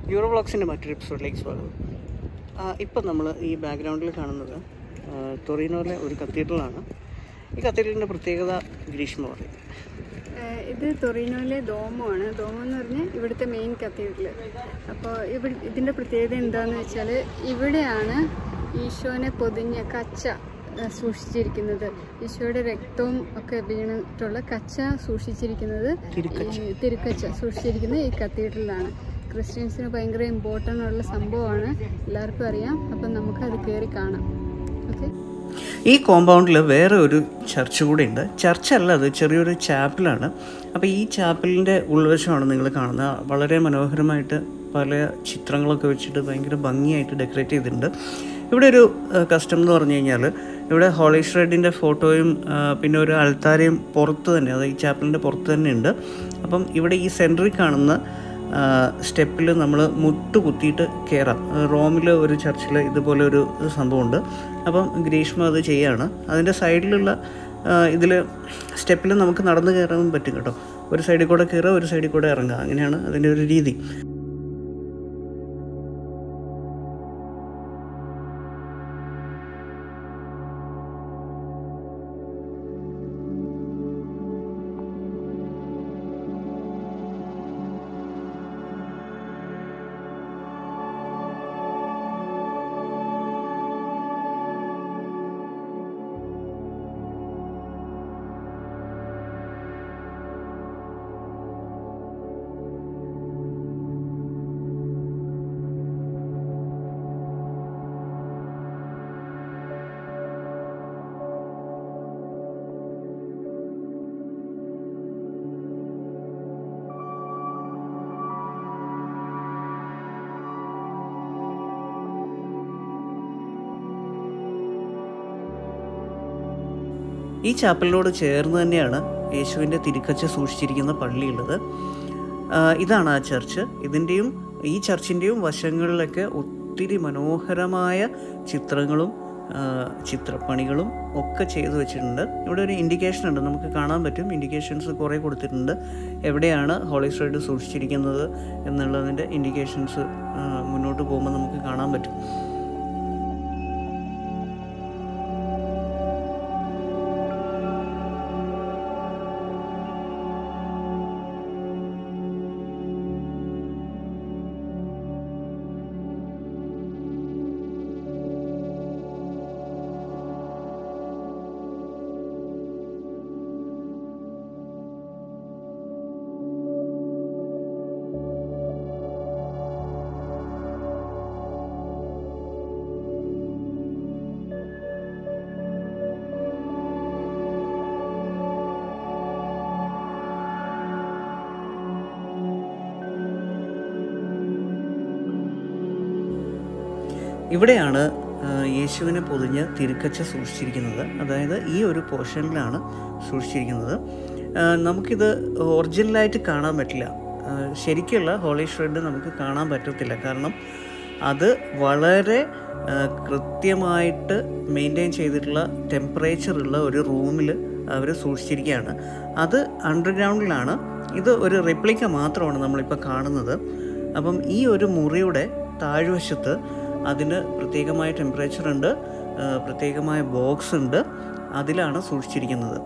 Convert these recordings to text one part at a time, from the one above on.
Euro വ്ളോഗ്സിൻ്റെ മറ്റൊരു എപ്പിസോഡിലേക്ക് സ്വാഗതം ഇപ്പം നമ്മൾ ഈ ബാക്ക്ഗ്രൗണ്ടിൽ കാണുന്നത് ആ, ടൊറീനോയിലെ ഒരു കത്തീഡ്രലാണ് ഈ കത്തീഡ്രലിൻ്റെ പ്രത്യേകത ഗ്രീഷ്മ പറയും ഏഹ് ഇത് ടൊറീനോയിലെ ദോമമാണ് ദോമം എന്ന് പറഞ്ഞാൽ ഇവിടുത്തെ മെയിൻ കത്തീഡ്രൽ അപ്പോൾ ഇവിടെ ഇതിൻ്റെ പ്രത്യേകത എന്താണെന്ന് വെച്ചാൽ ഇവിടെയാണ് ഈശോനെ പൊതിഞ്ഞ കച്ച ഏഹ് സൂക്ഷിച്ചിരിക്കുന്നത് ഈശോയുടെ രക്തവും ഒക്കെ വീണിട്ടുള്ള കച്ച സൂക്ഷിച്ചിരിക്കുന്നത് ഈ തിരുക്കച്ച സൂക്ഷിച്ചിരിക്കുന്നത് ഈ കത്തീഡ്രലാണ് ക്രിസ്ത്യൻസിന് ഭയങ്കര ഇമ്പോർട്ടൻ്റ് ഉള്ള സംഭവമാണ് എല്ലാവർക്കും അറിയാം അപ്പം നമുക്കത് കയറി കാണാം ഓക്കെ ഈ കോമ്പൗണ്ടിൽ വേറെ ഒരു ചർച്ച് കൂടെ ഉണ്ട് ചർച്ചല്ല അത് ചെറിയൊരു ചാപ്പലാണ് അപ്പോൾ ഈ ചാപ്പലിൻ്റെ ഉൾവശമാണ് നിങ്ങൾ കാണുന്നത് വളരെ മനോഹരമായിട്ട് പല ചിത്രങ്ങളൊക്കെ വെച്ചിട്ട് ഭയങ്കര ഭംഗിയായിട്ട് ഡെക്കറേറ്റ് ചെയ്തിട്ടുണ്ട് ഇവിടെ ഒരു കസ്റ്റം എന്ന് പറഞ്ഞു കഴിഞ്ഞാൽ ഇവിടെ ഹോളി ഷ്രെഡിൻ്റെ ഫോട്ടോയും ആ, പിന്നെ ഒരു അൾത്താരയും പുറത്ത് തന്നെ അതായത് ഈ ചാപ്പലിൻ്റെ പുറത്ത് തന്നെ ഉണ്ട് അപ്പം ഇവിടെ ഈ സെൻറ്ററിൽ കാണുന്ന സ്റ്റെപ്പിൽ നമ്മൾ മുട്ട് കുത്തിയിട്ട് കയറാം റോമിൽ ഒരു ചർച്ചിൽ ഇതുപോലെ ഒരു സംഭവമുണ്ട് അപ്പം ഗ്രീഷ്മ അത് ചെയ്യാണ് അതിൻ്റെ സൈഡിലുള്ള ഇതിൽ സ്റ്റെപ്പിൽ നമുക്ക് നടന്ന് കയറാൻ പറ്റും കേട്ടോ ഒരു സൈഡിൽ കൂടെ കയറുക ഒരു സൈഡിൽ കൂടെ ഇറങ്ങുക അങ്ങനെയാണ് അതിൻ്റെ ഒരു രീതി ഈ ചാപ്പലിനോട് ചേർന്ന് തന്നെയാണ് യേശുവിൻ്റെ തിരുക്കച്ച സൂക്ഷിച്ചിരിക്കുന്ന പള്ളിയുള്ളത് ആ, ഇതാണ് ആ ചർച്ച് ഇതിൻ്റെയും ഈ ചർച്ചിൻ്റെയും വശങ്ങളിലൊക്കെ ഒത്തിരി മനോഹരമായ ചിത്രങ്ങളും ആ, ചിത്രപ്പണികളും ഒക്കെ ചെയ്തു വെച്ചിട്ടുണ്ട് ഇവിടെ ഒരു ഇൻഡിക്കേഷൻ ഉണ്ട് നമുക്ക് കാണാൻ പറ്റും ഇൻഡിക്കേഷൻസ് കുറേ കൊടുത്തിട്ടുണ്ട് എവിടെയാണ് ഹോളി സ്ട്രൈഡ് സൂക്ഷിച്ചിരിക്കുന്നത് എന്നുള്ളതിൻ്റെ ഇൻഡിക്കേഷൻസ് മുന്നോട്ട് പോകുമ്പോൾ നമുക്ക് കാണാൻ പറ്റും ഇവിടെയാണ് ആ, യേശുവിനെ പൊതിഞ്ഞ് തിരുക്കച്ച സൂക്ഷിച്ചിരിക്കുന്നത് അതായത് ഈ ഒരു പോർഷനിലാണ് സൂക്ഷിച്ചിരിക്കുന്നത് ആ, നമുക്കിത് ഒറിജിനലായിട്ട് കാണാൻ പറ്റില്ല ആ, ശരിക്കുള്ള ഹോളി ഷ്രെഡ് നമുക്ക് കാണാൻ പറ്റത്തില്ല കാരണം അത് വളരെ ആ, കൃത്യമായിട്ട് മെയിൻറ്റെയിൻ ചെയ്തിട്ടുള്ള ടെമ്പറേച്ചറുള്ള ഒരു റൂമിൽ അവർ സൂക്ഷിച്ചിരിക്കുകയാണ് അത് അണ്ടർഗ്രൗണ്ടിലാണ് ഇത് ഒരു റെപ്ലിക്ക മാത്രമാണ് നമ്മളിപ്പോൾ കാണുന്നത് അപ്പം ഈ ഒരു മുറിയുടെ താഴ്വശത്ത് അതിന് പ്രത്യേകമായ ടെമ്പറേച്ചർ ഉണ്ട് ആ, പ്രത്യേകമായ ബോക്സ് ഉണ്ട് അതിലാണ് സൂക്ഷിച്ചിരിക്കുന്നത്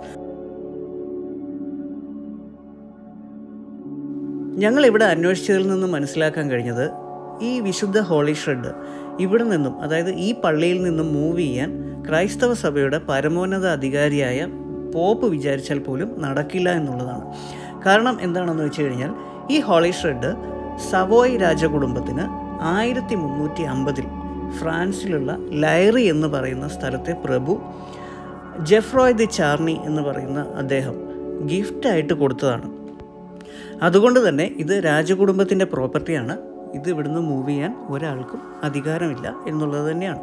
ഞങ്ങൾ ഇവിടെ അന്വേഷിച്ചതിൽ നിന്നും മനസ്സിലാക്കാൻ കഴിഞ്ഞത് ഈ വിശുദ്ധ ഹോളി ഷ്രെഡ് ഇവിടെ നിന്നും അതായത് ഈ പള്ളിയിൽ നിന്നും മൂവ് ചെയ്യാൻ ക്രൈസ്തവ സഭയുടെ പരമോന്നത അധികാരിയായ പോപ്പ് വിചാരിച്ചാൽ പോലും നടക്കില്ല എന്നുള്ളതാണ് കാരണം എന്താണെന്ന് വെച്ച് കഴിഞ്ഞാൽ ഈ ഹോളി ഷ്രെഡ് സവോയ് രാജകുടുംബത്തിന് ആയിരത്തി മുന്നൂറ്റി അമ്പതിൽ ഫ്രാൻസിലുള്ള ലൈറി എന്ന് പറയുന്ന സ്ഥലത്തെ പ്രഭു ജെഫ്രോയ് ദി ചാർണി എന്ന് പറയുന്ന അദ്ദേഹം ഗിഫ്റ്റായിട്ട് കൊടുത്തതാണ് അതുകൊണ്ട് തന്നെ ഇത് രാജകുടുംബത്തിൻ്റെ പ്രോപ്പർട്ടിയാണ് ഇത് ഇവിടുന്ന് മൂവ് ചെയ്യാൻ ഒരാൾക്കും അധികാരമില്ല എന്നുള്ളത് തന്നെയാണ്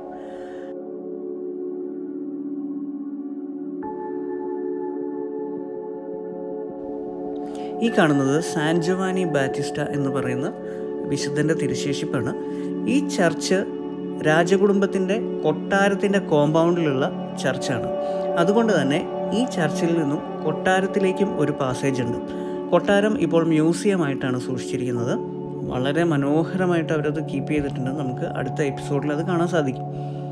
ഈ കാണുന്നത് സാൻ ജോവാനി ബാറ്റിസ്റ്റ എന്ന് പറയുന്ന വിശുദ്ധൻ്റെ തിരുശേഷിപ്പാണ് ഈ ചർച്ച് രാജകുടുംബത്തിൻ്റെ കൊട്ടാരത്തിൻ്റെ കോമ്പൗണ്ടിലുള്ള ചർച്ചാണ് അതുകൊണ്ട് തന്നെ ഈ ചർച്ചിൽ നിന്നും കൊട്ടാരത്തിലേക്കും ഒരു പാസേജ് ഉണ്ട് കൊട്ടാരം ഇപ്പോൾ മ്യൂസിയം ആയിട്ടാണ് സൂക്ഷിച്ചിരിക്കുന്നത് വളരെ മനോഹരമായിട്ട് അവരത് കീപ്പ് ചെയ്തിട്ടുണ്ട് നമുക്ക് അടുത്ത എപ്പിസോഡിൽ അത് കാണാൻ സാധിക്കും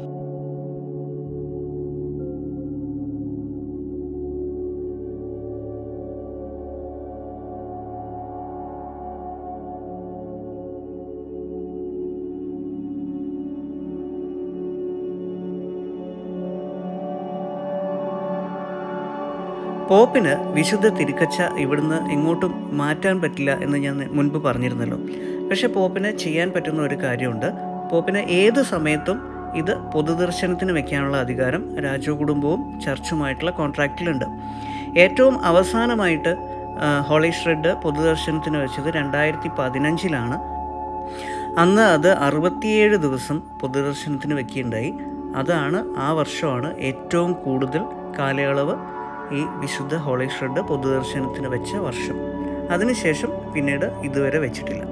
പോപ്പിന് വിശുദ്ധ തിരുക്കച്ച ഇവിടുന്ന് എങ്ങോട്ടും മാറ്റാൻ പറ്റില്ല എന്ന് ഞാൻ മുൻപ് പറഞ്ഞിരുന്നല്ലോ പക്ഷെ പോപ്പിന് ചെയ്യാൻ പറ്റുന്ന ഒരു കാര്യമുണ്ട് പോപ്പിന് ഏത് സമയത്തും ഇത് പൊതുദർശനത്തിന് വെക്കാനുള്ള അധികാരം രാജകുടുംബവും ചർച്ചുമായിട്ടുള്ള കോൺട്രാക്റ്റിലുണ്ട് ഏറ്റവും അവസാനമായിട്ട് ആ, ഹോളി ഷ്രെഡ് പൊതുദർശനത്തിന് വെച്ചത് രണ്ടായിരത്തി പതിനഞ്ചിലാണ് അന്ന് അത് അറുപത്തിയേഴ് ദിവസം പൊതുദർശനത്തിന് വെക്കുകയുണ്ടായി അതാണ് ആ വർഷമാണ് ഏറ്റവും കൂടുതൽ കാലയളവ് ഈ വിശുദ്ധ ഹോളി ഷ്രെഡ് പൊതുദർശനത്തിന് വെച്ച വർഷം അതിനുശേഷം പിന്നീട് ഇതുവരെ വെച്ചിട്ടില്ല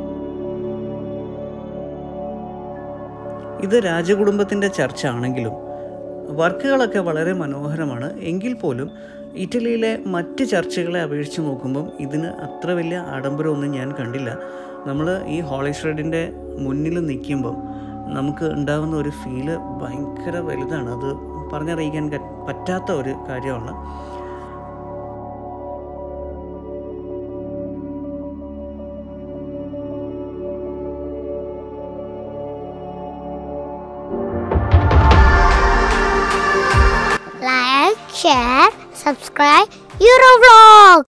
ഇത് രാജകുടുംബത്തിൻ്റെ ചർച്ച ആണെങ്കിലും വർക്കുകളൊക്കെ വളരെ മനോഹരമാണ് എങ്കിൽ പോലും ഇറ്റലിയിലെ മറ്റ് ചർച്ചുകളെ അപേക്ഷിച്ച് നോക്കുമ്പം ഇതിന് അത്ര വലിയ ആഡംബരമൊന്നും ഞാൻ കണ്ടില്ല നമ്മൾ ഈ ഹോളി ഷ്രെഡിൻ്റെ മുന്നിൽ നിൽക്കുമ്പം നമുക്ക് ഉണ്ടാകുന്ന ഒരു ഫീല് ഭയങ്കര വലുതാണ് അത് പറഞ്ഞറിയിക്കാൻ ക- പറ്റാത്ത ഒരു കാര്യമാണ് like, share, subscribe, Eurovlog.